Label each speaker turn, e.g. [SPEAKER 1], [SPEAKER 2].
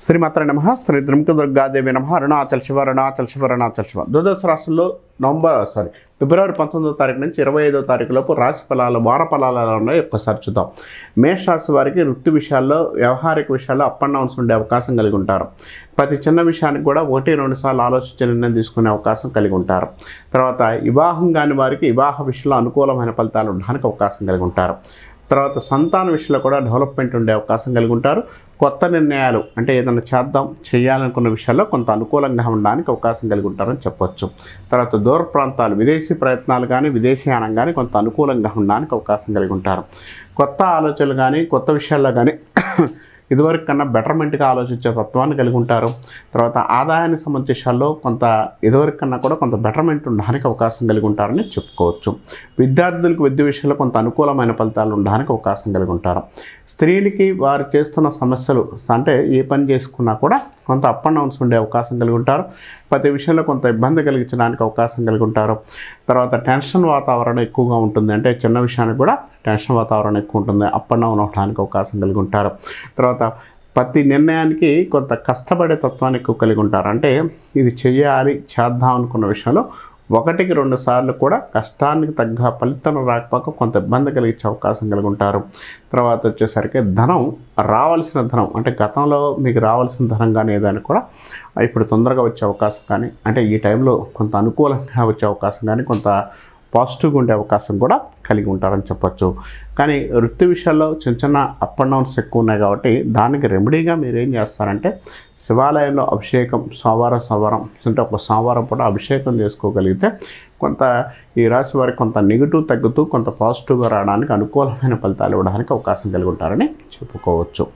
[SPEAKER 1] శ్రీమాత్ర నమ శ్రీ త్రిముఖ దుర్గాదేవి నమ అరుణాచల్ శివ అరుణాచల్ శివ అరుణాచల్ శివ ద్వాదశ రాష్ట్రంలో నవంబర్ సారీ ఫిబ్రవరి పంతొమ్మిదో తారీఖు నుంచి ఇరవై ఐదో తారీఖు లోపు రాశి ఫలాలు వార ఫలాలు ఎలా ఉన్నాయో ఒక్కసారి చూద్దాం మేష రాశి వారికి వృత్తి విషయాల్లో వ్యవహారిక విషయాల్లో అప్ అండ్ డౌన్స్ ఉండే అవకాశం కలిగి ఉంటారు ప్రతి చిన్న విషయానికి కూడా ఒకటి రెండు సార్లు ఆలోచించి నిర్ణయం తీసుకునే అవకాశం కలిగి ఉంటారు తర్వాత వివాహం కాని వారికి వివాహ విషయంలో అనుకూలమైన ఫలితాలు ఉండడానికి అవకాశం కలిగి ఉంటారు తర్వాత సంతాన విషయంలో కూడా డెవలప్మెంట్ ఉండే అవకాశం కలిగి ఉంటారు కొత్త నిర్ణయాలు అంటే ఏదైనా చేద్దాం చేయాలనుకున్న విషయాల్లో కొంత అనుకూలంగా ఉండడానికి అవకాశం కలిగి ఉంటారని చెప్పొచ్చు తర్వాత దూర ప్రాంతాలు విదేశీ ప్రయత్నాలు కానీ విదేశీయానం కానీ కొంత అనుకూలంగా ఉండడానికి అవకాశం కలిగి ఉంటారు కొత్త ఆలోచనలు కానీ కొత్త విషయాల్లో కానీ ఇదివరకు కన్నా బెటర్మెంట్గా ఆలోచించే తత్వాన్ని కలిగి ఉంటారు తర్వాత ఆదాయానికి సంబంధించిన విషయాల్లో కొంత ఇదివరకు కన్నా కూడా కొంత బెటర్మెంట్ ఉండడానికి అవకాశం కలిగి ఉంటారని చెప్పుకోవచ్చు విద్యార్థులకు విద్య విషయంలో కొంత అనుకూలమైన ఫలితాలు ఉండడానికి అవకాశం కలిగి ఉంటారు స్త్రీలకి వారు చేస్తున్న సమస్యలు అంటే ఏ పని చేసుకున్నా కూడా కొంత అప్ అండ్ డౌన్స్ ఉండే అవకాశం కలిగి ఉంటారు ప్రతి విషయంలో కొంత ఇబ్బంది కలిగించడానికి అవకాశం కలిగి ఉంటారు తర్వాత టెన్షన్ వాతావరణం ఎక్కువగా ఉంటుంది అంటే చిన్న విషయానికి కూడా టెన్షన్ వాతావరణం ఎక్కువ ఉంటుంది అప్ అండ్ డౌన్ అవడానికి అవకాశం కలిగి ఉంటారు తర్వాత ప్రతి నిర్ణయానికి కొంత కష్టపడే తత్వాన్ని ఎక్కువ కలిగి ఉంటారు అంటే ఇది చేయాలి చేద్దాం అనుకున్న విషయంలో ఒకటికి రెండు సార్లు కూడా కష్టానికి తగ్గ ఫలితం రాకపోక కొంత ఇబ్బంది కలిగించే అవకాశం కలిగి ఉంటారు తర్వాత వచ్చేసరికి ధనం రావాల్సిన ధనం అంటే గతంలో మీకు రావాల్సిన ధనం కానీ ఏదైనా కూడా ఇప్పుడు తొందరగా వచ్చే అవకాశం కానీ అంటే ఈ టైంలో కొంత అనుకూలంగా వచ్చే అవకాశం కానీ కొంత పాజిటివ్గా ఉండే అవకాశం కూడా కలిగి ఉంటారని చెప్పొచ్చు కానీ వృత్తి విషయాల్లో చిన్న చిన్న అప్ అండ్ డౌన్స్ ఎక్కువ ఉన్నాయి కాబట్టి దానికి రెమెడీగా మీరు ఏం చేస్తారంటే శివాలయంలో అభిషేకం సోమవారం సోమవారం అంటే ఒక సోమవారం పూట అభిషేకం చేసుకోగలిగితే కొంత ఈ రాశి వారికి కొంత నెగిటివ్ తగ్గుతూ కొంత పాజిటివ్గా రావడానికి అనుకూలమైన ఫలితాలు ఇవ్వడానికి అవకాశం కలిగి ఉంటారని చెప్పుకోవచ్చు